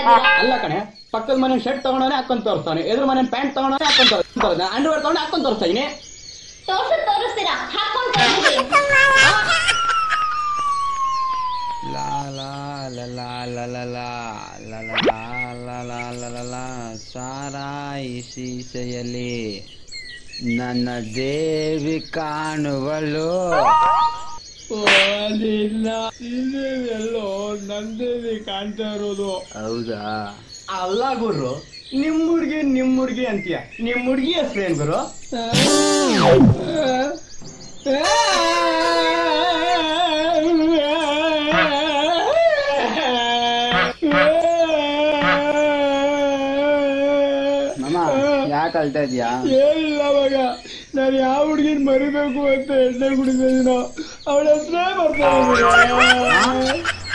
ಅಲ್ಲ ಕಣೆ ಪಕ್ಕದ ಮನೆ ಶರ್ಟ್ ತಗೊಂಡವನೇ ಹಾಕೊಂಡ್ ತೋರಿಸ್ತಾನೆ ಎದುರು ಮನೆ ಪ್ಯಾಂಟ್ ತಗೊಂಡವನೇ ಹಾಕೊಂಡ್ ತೋರಿಸ್ತಾನೆ ಅಂಡರ್ವೇರ್ ತಗೊಂಡು ಹಾಕೊಂಡ್ ತೋರಿಸ್ತಾ ಇದೀನಿ ತೋರ್ಸು ತೋರಿಸ್ತೀರಾ ಹಾಕೊಂಡ್ ತೋರಿಸಿ ಲಾ ಲಾ ಲ ಲಾ ಲ ಲ ಲಾ ಲ ಲ ಲಾ ಲ ಲಾ ಲ ಲ ಲಾ ಸಾರಾಯಿ ಸೀಸೆಯಲ್ಲಿ ನನ್ನ ದೇವಿ ಕಾಣುವಳು ಎಲ್ಲೋ ನಂದೇವಿ ಕಾಣ್ತಾ ಇರೋದು ಹೌದಾ ಅಲ್ಲ ಗುರು ನಿಮ್ ಹುಡ್ಗಿ ನಿಮ್ ಹುಡ್ಗಿ ಅಂತೀಯ ನಿಮ್ ಹುಡ್ಗಿ ಹೆಸ್ರು ಏನ್ ಗುರು ಮಮ್ಮ ಯಾಕೆ ಅಳ್ತಾ ಇದೀಯಾ ಏನಿಲ್ಲ ಅವಾಗ ನಾನು ಯಾವ ಹುಡ್ಗಿನ್ ಮರಿಬೇಕು ಅಂತ ಎಣ್ಣೆ ಕುಡಿದಿದ್ದೀನೋ ಅವಳ ಹೆಸ್ರೇ ಬರ್ತಾ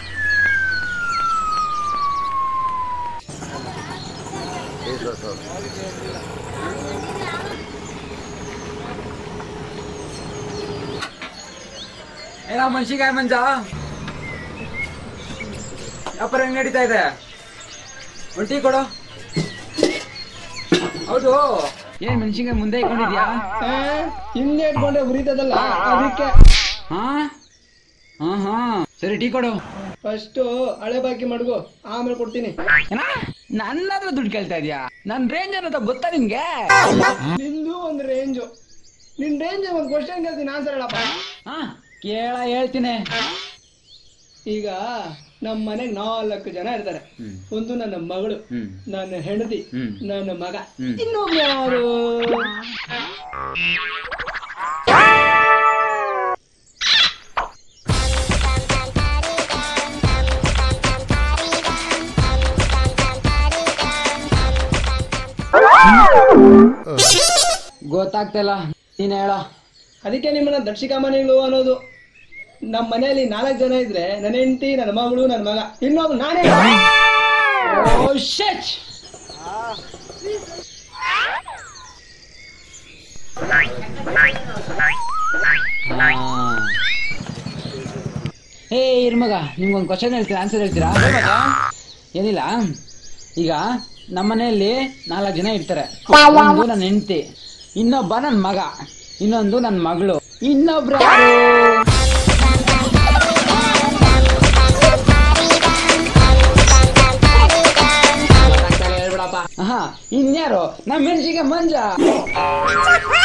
ಏನ ಮನ್ಸಿಗಾಯ ಮಂಜ ವ್ಯಾಪಾರ ಹೆಂಗ್ ನಡೀತಾ ಇದೆ ಒಂದ್ ಟೀ ಕೊಡು ಹೌದು ಏನ್ ಮೆಣಸಿನ್ಕಾಯಿ ಮುಂದೆ ಇಟ್ಕೊಂಡಿದ್ಯಾ ಹಿಂದೆ ಇಟ್ಕೊಂಡೆ ಉರಿತದಲ್ಲ ಅದಕ್ಕೆ ಹಾ ಹಾ ಹಾ ಸರಿ ಟೀ ಕೊಡು ಫಸ್ಟ್ ಹಳೆ ಬಾಕಿ ಮಡ್ಗು ಆಮೇಲೆ ಕೊಡ್ತೀನಿ ಏನ ನನ್ನ ಹತ್ರ ದುಡ್ಡು ಕೇಳ್ತಾ ಇದೀಯಾ ನನ್ ರೇಂಜ್ ಅನ್ನೋದು ಗೊತ್ತಾ ನಿನ್ಗೆ ನಿಂದು ಒಂದು ರೇಂಜು ನಿನ್ ರೇಂಜ್ ಒಂದು ಕ್ವಶನ್ ಕೇಳ್ತೀನಿ ಆನ್ಸರ್ ಹೇಳಪ್ಪ ಹಾ ಕೇಳ ಹೇಳ್ತೀನಿ ಈಗ ನಮ್ಮ ಮನೆಗ್ ನಾಲ್ಕು ಜನ ಇರ್ತಾರೆ ಹ್ಮ್. ಒಂದು ನನ್ನ ಮಗಳು ಹ್ಮ್ ನನ್ನ ಹೆಂಡತಿ ಹ್ಮ್. ನನ್ನ ಮಗ ಹ್ಮ್. ಇನ್ನೊಬ್ರು ಯಾರು ಗೊತ್ತಾಗ್ತಿಲ್ಲ ನೀನ್ ಹೇಳ ಅದಕ್ಕೆ ನಿಮ್ಮನ್ನ ದರ್ಶಿಕಾಮಣಿಗಳು ಅನ್ನೋದು ನಮ್ಮ ಮನೆಯಲ್ಲಿ ನಾಲ್ಕು ಜನ ಇದ್ರೆ ನನ್ನ ಹೆಂಡತಿ ನನ್ನ ಮಗಳು ನನ್ನ ಮಗ ಇನ್ನೊಬ್ರು ನಾನೇ ಓ ಶಿಟ್ ಏ ಇರ್ಮಗ ನಿಮ್ಗೊಂದು ಕ್ವಶನ್ ಹೇಳ್ತೀರಾ ಆನ್ಸರ್ ಹೇಳ್ತೀರಾ ಏನಿಲ್ಲ ಈಗ ನಮ್ಮ ಮನೆಯಲ್ಲಿ ನಾಲ್ಕು ಜನ ಇರ್ತಾರೆ ಒಂದು ನನ್ನ ಹೆಂಡತಿ ಇನ್ನೊಬ್ಬ ನನ್ನ ಮಗ ಇನ್ನೊಂದು ನನ್ನ ಮಗಳು ಇನ್ನೊಬ್ರು ಯಾರು ಹೇಳ್ಬಿಡಪ್ಪ ಹಾ ಇನ್ಯಾರು ನಮ್ಮ ಮೆಣಸಿಗೆ ಮಂಜ